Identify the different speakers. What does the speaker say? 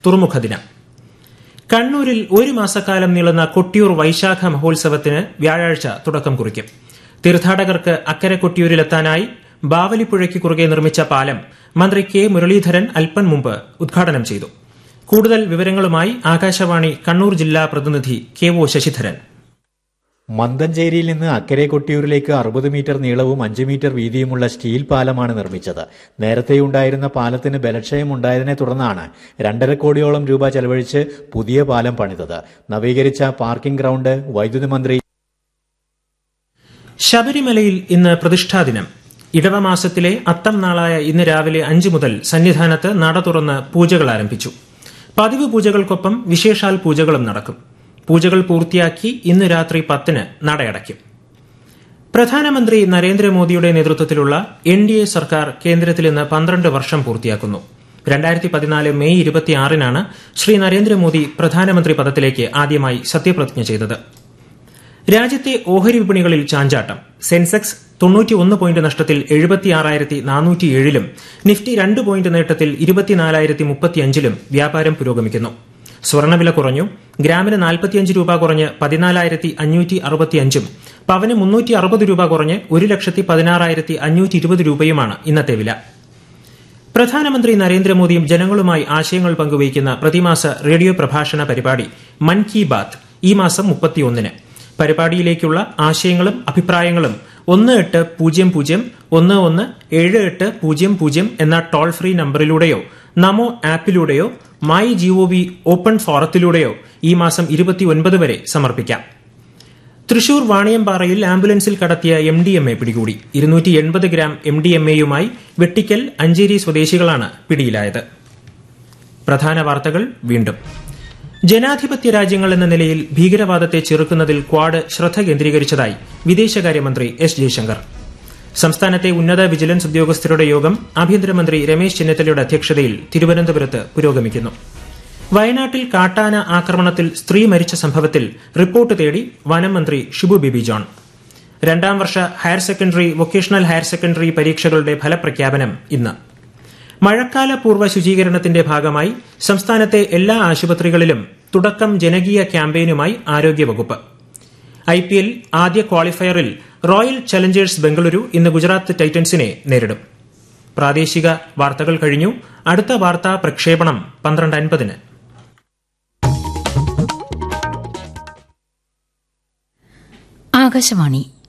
Speaker 1: തുറമുഖ ദിനം കണ്ണൂരിൽ ഒരു മാസക്കാലം നീളുന്ന കൊട്ടിയൂർ വൈശാഖ മഹോത്സവത്തിന് വ്യാഴാഴ്ച തുടക്കം കുറിക്കും തീർത്ഥാടകർക്ക് അക്കരെ കൊട്ടിയൂരിലെത്താനായി ബാവലിപ്പുഴയ്ക്ക് കുറുകെ നിർമ്മിച്ച പാലം മന്ത്രി കെ മുരളീധരൻ അല്പം മുമ്പ് ഉദ്ഘാടനം ചെയ്തു കൂടുതൽ വിവരങ്ങളുമായി ആകാശവാണി കണ്ണൂർ ജില്ലാ പ്രതിനിധി കെ ഒ ശശിധരൻ
Speaker 2: മന്തഞ്ചേരിയിൽ നിന്ന് അക്കരെ കൊട്ടിയൂരിലേക്ക് അറുപത് മീറ്റർ നീളവും അഞ്ച് മീറ്റർ വീതിയുമുള്ള സ്റ്റീൽ പാലമാണ് നിർമ്മിച്ചത് നേരത്തെയുണ്ടായിരുന്ന പാലത്തിന് ബലക്ഷയം ഉണ്ടായതിനെ തുടർന്നാണ് രണ്ടര കോടിയോളം രൂപ ചെലവഴിച്ച് പുതിയ പാലം പണിതത് നവീകരിച്ച പാർക്കിംഗ് ഗ്രൌണ്ട് വൈദ്യുതി മന്ത്രി
Speaker 1: ശബരിമലയിൽ ഇന്ന് പ്രതിഷ്ഠാദിനം ഇടവമാസത്തിലെ അത്തം നാളായ ഇന്ന് രാവിലെ അഞ്ചു മുതൽ സന്നിധാനത്ത് നട തുറന്ന് പൂജകൾ ആരംഭിച്ചു പതിവ് പൂജകൾക്കൊപ്പം വിശേഷാൽ പൂജകളും നടക്കും പൂജകൾ പൂർത്തിയാക്കി ഇന്ന് രാത്രി പത്തിന് നടയടയ്ക്കും പ്രധാനമന്ത്രി നരേന്ദ്രമോദിയുടെ നേതൃത്വത്തിലുള്ള എൻ ഡി എ സർക്കാർ കേന്ദ്രത്തിൽ ഇന്ന് പന്ത്രണ്ട് വർഷം പൂർത്തിയാക്കുന്നു രണ്ടായിരത്തി പതിനാല് മെയ് ഇരുപത്തിയാറിനാണ് ശ്രീ നരേന്ദ്രമോദി പ്രധാനമന്ത്രി പദത്തിലേക്ക് ആദ്യമായി സത്യപ്രതിജ്ഞ ചെയ്തത് രാജ്യത്തെ ഓഹരി വിപണികളിൽ ചാഞ്ചാട്ടം സെൻസെക്സ് തൊണ്ണൂറ്റിയൊന്ന് പോയിന്റ് നഷ്ടത്തിൽ എഴുപത്തിയാറായിരത്തി നാനൂറ്റിയേഴിലും നിഫ്റ്റി രണ്ട് പോയിന്റ് നേട്ടത്തിൽ ഇരുപത്തിനാലായിരത്തി മുപ്പത്തിയഞ്ചിലും വ്യാപാരം പുരോഗമിക്കുന്നു സ്വർണ്ണവില കുറഞ്ഞു ഗ്രാമിന് നാൽപ്പത്തിയഞ്ച് രൂപ കുറഞ്ഞ് പതിനാലായിരത്തി അഞ്ഞൂറ്റി അറുപത്തിയഞ്ചും പവന് മുന്നൂറ്റി അറുപത് രൂപ കുറഞ്ഞ് ഒരു ലക്ഷത്തി പതിനാറായിരത്തി അഞ്ഞൂറ്റി ഇരുപത് രൂപയുമാണ് ഇന്നത്തെ വില പ്രധാനമന്ത്രി നരേന്ദ്രമോദിയും ജനങ്ങളുമായി ആശയങ്ങൾ പങ്കുവയ്ക്കുന്ന പ്രതിമാസ റേഡിയോ പ്രഭാഷണ പരിപാടി മൻ കി ബാത്ത് ഈ മാസം മുപ്പത്തിയൊന്നിന് പരിപാടിയിലേക്കുള്ള ആശയങ്ങളും അഭിപ്രായങ്ങളും ഒന്ന് എട്ട് പൂജ്യം പൂജ്യം ഒന്ന് ഒന്ന് ഏഴ് എട്ട് പൂജ്യം പൂജ്യം എന്ന ടോൾ ഫ്രീ നമ്പറിലൂടെയോ നമോ ആപ്പിലൂടെയോ മൈ ജിഒവി ഓപ്പൺ ഫോറത്തിലൂടെയോ ഈ മാസം ഇരുപത്തിയൊൻപത് വരെ സമർപ്പിക്കാം തൃശൂർ വാണിയമ്പാറയിൽ ആംബുലൻസിൽ കടത്തിയ എം ഡി എം എ പിടികൂടി ഇരുന്നൂറ്റി എൺപത് ഗ്രാം എം ഡി എം എയുമായി വെട്ടിക്കൽ അഞ്ചേരി സ്വദേശികളാണ് പിടിയിലായത് പ്രധാന വാർത്തകൾ വീണ്ടും ജനാധിപത്യ രാജ്യങ്ങൾ എന്ന നിലയിൽ ഭീകരവാദത്തെ ചെറുക്കുന്നതിൽ ക്വാഡ് ശ്രദ്ധ കേന്ദ്രീകരിച്ചതായി വിദേശകാര്യമന്ത്രി എസ് ജയശങ്കർ സംസ്ഥാനത്തെ ഉന്നത വിജിലൻസ് ഉദ്യോഗസ്ഥരുടെ യോഗം ആഭ്യന്തരമന്ത്രി രമേശ് ചെന്നിത്തലയുടെ അധ്യക്ഷതയിൽ തിരുവനന്തപുരത്ത് പുരോഗമിക്കുന്നു വയനാട്ടിൽ കാട്ടാന ആക്രമണത്തിൽ സ്ത്രീ മരിച്ച സംഭവത്തിൽ റിപ്പോർട്ട് തേടി വനം മന്ത്രി ഷിബു ബേബി ജോൺ രണ്ടാം വർഷ higher secondary vocational higher secondary പരീക്ഷകളുടെ ഫലപ്രഖ്യാപനം ഇന്ന് മഴക്കാല പൂർവ്വ ശുചീകരണത്തിന്റെ ഭാഗമായി സംസ്ഥാനത്തെ എല്ലാ ആശുപത്രികളിലും തുടക്കം ജനകീയ ക്യാമ്പയിനുമായി ആരോഗ്യവകുപ്പ് ഐ പി എൽ ആദ്യ ക്വാളിഫയറിൽ റോയൽ ചലഞ്ചേഴ്സ് ബംഗളൂരു ഇന്ന് ഗുജറാത്ത് ടൈറ്റൻസിനെ നേരിടും പ്രാദേശിക വാർത്തകൾ കഴിഞ്ഞു അടുത്ത വാർത്താ പ്രക്ഷേപണം പന്ത്രണ്ട് അൻപതിന്
Speaker 3: ആകാശവാണി